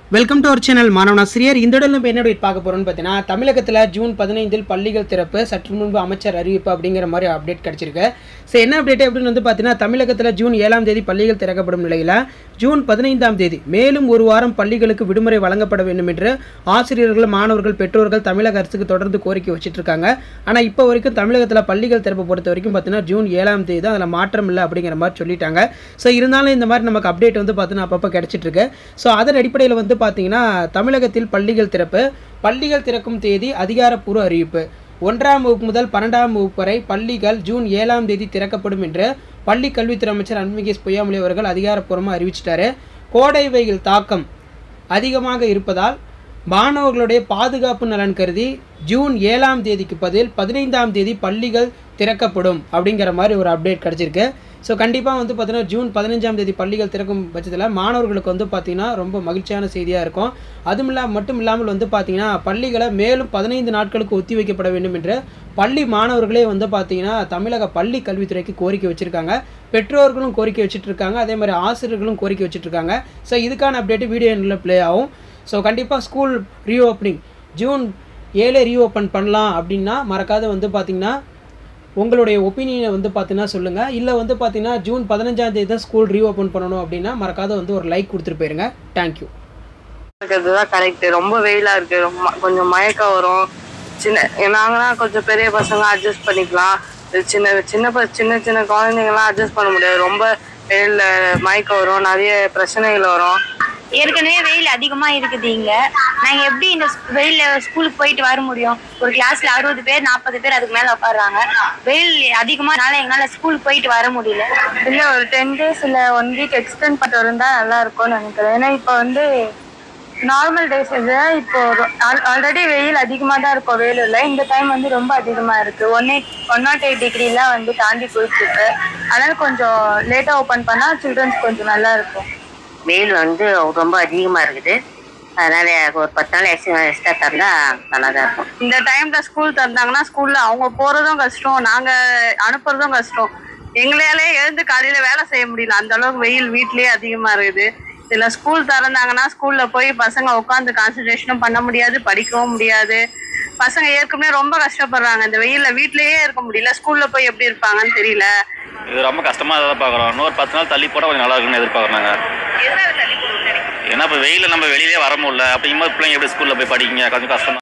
welcome to our channel மாணவனாசிரியர் இந்த இடத்துல நம்ம என்ன update பார்க்க போறோம்னு பார்த்தீங்கன்னா தமிழகத்தில் ஜூன் பதினைந்தில் பள்ளிகள் திறப்பு சற்று முன்பு அமைச்சர் அறிவிப்பு அப்படிங்கிற மாதிரி அப்டேட் கிடைச்சிருக்கு ஸோ என்ன அப்டேட் அப்படின்னு வந்து பார்த்தீங்கன்னா தமிழகத்தில் ஜூன் ஏழாம் தேதி பள்ளிகள் திறக்கப்படும் நிலையில் ஜூன் பதினைந்தாம் தேதி மேலும் ஒரு வாரம் பள்ளிகளுக்கு விடுமுறை வழங்கப்பட வேண்டும் என்று ஆசிரியர்கள் மாணவர்கள் பெற்றோர்கள் தமிழக அரசுக்கு தொடர்ந்து கோரிக்கை வச்சுட்டு இருக்காங்க ஆனால் இப்போ வரைக்கும் தமிழகத்தில் பள்ளிகள் திறப்பு பொறுத்த வரைக்கும் பார்த்தீங்கன்னா ஜூன் ஏழாம் தேதி தான் அதில் மாற்றம் இல்லை அப்படிங்கிற மாதிரி சொல்லிட்டாங்க ஸோ இருந்தாலும் இந்த மாதிரி நமக்கு அப்டேட் வந்து பார்த்தீங்கன்னா அப்பப்போ கிடைச்சிட்டு இருக்கு ஸோ அதன் அடிப்படையில் வந்து பார்த்தீங்கன்னா தமிழகத்தில் பள்ளிகள் திறப்பு பள்ளிகள் திறக்கும் தேதி அதிகாரப்பூர்வ அறிவிப்பு ஒன்றாம் வகுப்பு முதல் பன்னெண்டாம் வகுப்பு வரை பள்ளிகள் ஜூன் ஏழாம் தேதி திறக்கப்படும் என்று பள்ளி கல்வித்துறை அமைச்சர் அன்மிகேஷ் பொய்யாமொழி அவர்கள் அதிகாரப்பூர்வமாக அறிவிச்சிட்டாரு கோடை வெயில் தாக்கம் அதிகமாக இருப்பதால் மாணவர்களுடைய பாதுகாப்பு நலன் கருதி ஜூன் ஏழாம் தேதிக்கு பதில் பதினைந்தாம் தேதி பள்ளிகள் திறக்கப்படும் அப்படிங்கிற மாதிரி ஒரு அப்டேட் கிடச்சிருக்கு ஸோ கண்டிப்பாக வந்து பார்த்தீங்கன்னா ஜூன் பதினஞ்சாம் தேதி பள்ளிகள் திறக்கும் பட்சத்தில் மாணவர்களுக்கு வந்து பார்த்திங்கன்னா ரொம்ப மகிழ்ச்சியான செய்தியாக இருக்கும் அதுவும் இல்லாமல் மட்டும் இல்லாமல் வந்து பார்த்திங்கன்னா பள்ளிகளை மேலும் பதினைந்து நாட்களுக்கு ஒத்தி வைக்கப்பட வேண்டும் என்று பள்ளி மாணவர்களே வந்து பார்த்திங்கன்னா தமிழக பள்ளி கல்வித்துறைக்கு கோரிக்கை வச்சுருக்காங்க பெற்றோர்களும் கோரிக்கை வச்சுட்டு இருக்காங்க அதே மாதிரி ஆசிரியர்களும் கோரிக்கை வச்சுட்டு இருக்காங்க ஸோ இதுக்கான அப்டேட்டு வீடியோ எண்ணில் ப்ளே ஆகும் ஸோ கண்டிப்பாக ஸ்கூல் ரீஓப்பனிங் ஜூன் ஏழே ரீஓப்பன் பண்ணலாம் அப்படின்னா மறக்காத வந்து பார்த்திங்கன்னா உங்களுடைய ஒப்பீனியனை வந்து பார்த்தீங்கன்னா சொல்லுங்கள் இல்லை வந்து பார்த்தீங்கன்னா ஜூன் பதினஞ்சாம் தேதி தான் ஸ்கூல் ரீஓப்பன் பண்ணணும் அப்படின்னா மறக்காத வந்து ஒரு லைக் கொடுத்துட்டு போயிருங்க தேங்க்யூ இருக்கிறது தான் கரெக்ட் ரொம்ப வெயிலா இருக்கு ரொம்ப கொஞ்சம் மயக்கம் வரும் சின்ன நாங்களாம் கொஞ்சம் பெரிய பசங்க அட்ஜஸ்ட் பண்ணிக்கலாம் இது சின்ன சின்ன ப- சின்ன சின்ன குழந்தைங்கலாம் அட்ஜஸ்ட் பண்ண முடியாது ரொம்ப வெயில்ல மயக்கம் வரும் நிறைய பிரச்சனைகள் வரும் ஏற்கனவே வெயில் அதிகமா இருக்குது இங்க நாங்க எப்படி இந்த ஸ்- வெயில்ல ஸ்கூலுக்கு போயிட்டு வர முடியும் ஒரு கிளாஸ்ல அறுபது பேர் நாற்பது பேர் அதுக்கு மேல உட்காடுறாங்க வெயில் அதிகமானால எங்களால ஸ்கூலுக்கு போயிட்டு வர முடியல இல்ல ஒரு டென் டேஸ் இல்ல ஒன் வீக் எக்ஸ்டெண்ட் பண்ணிட்டு இருந்தா நல்லா இருக்கும்னு நினைக்கிறேன் ஏன்னா இப்போ வந்து நார்மல் டேஸ் இது இப்போ ஆல்ரெடி வெயில் அதிகமா தான் இருக்கும் வேலூர்ல இந்த டைம் வந்து ரொம்ப அதிகமா இருக்கு one eight one nought eight டிகிரிலாம் வந்து தாண்டி போயிட்டு இருக்கு அதனால கொஞ்சம் லேட்டா ஓபன் பண்ணா சில்ட்ரன்ஸ் கொஞ்சம் நல்லா இருக்கும் வெயில் வந்து ரொம்ப அதிகமாக இருக்குது அதனால ஒரு பத்து நாள் எக்ஸ்ட்ரா எக்ஸ்ட்ரா தந்தா நல்லா தான் இருக்கும் இந்த டைம்ல ஸ்கூல் திறந்தாங்கன்னா ஸ்கூல்ல அவங்க போறதும் கஷ்டம் நாங்க அனுப்புறதும் கஷ்டம் எங்களாலே எழுந்து காலையில வேலை செய்ய முடியல அந்த அளவுக்கு வெயில் வீட்லயே அதிகமா இருக்குது இதுல ஸ்கூல் திறந்தாங்கன்னா ஸ்கூல்ல போய் பசங்க உட்காந்து கான்சன்ட்ரேஷனும் பண்ண முடியாது படிக்கவும் முடியாது பசங்க ஏற்கனவே ரொம்ப கஷ்டப்படுறாங்க இந்த வெயில்ல வீட்லயே இருக்க முடியல ஸ்கூல்ல போய் எப்படி இருப்பாங்கன்னு தெரியல இது ரொம்ப கஷ்டமா தான் பார்க்குறோம் இன்னொரு பத்து நாள் தள்ளி போட்டால் கொஞ்சம் நல்லா இருக்கும்னு எதிர்பார்க்குறோம் நாங்கள் ஏன்னா இப்போ வெயில நம்ம வெளியிலே வர முடியல அப்படிங்கும்போது பிள்ளைங்க எப்படி ஸ்கூலில் போய் படிக்கீங்க கொஞ்சம் கஷ்டம்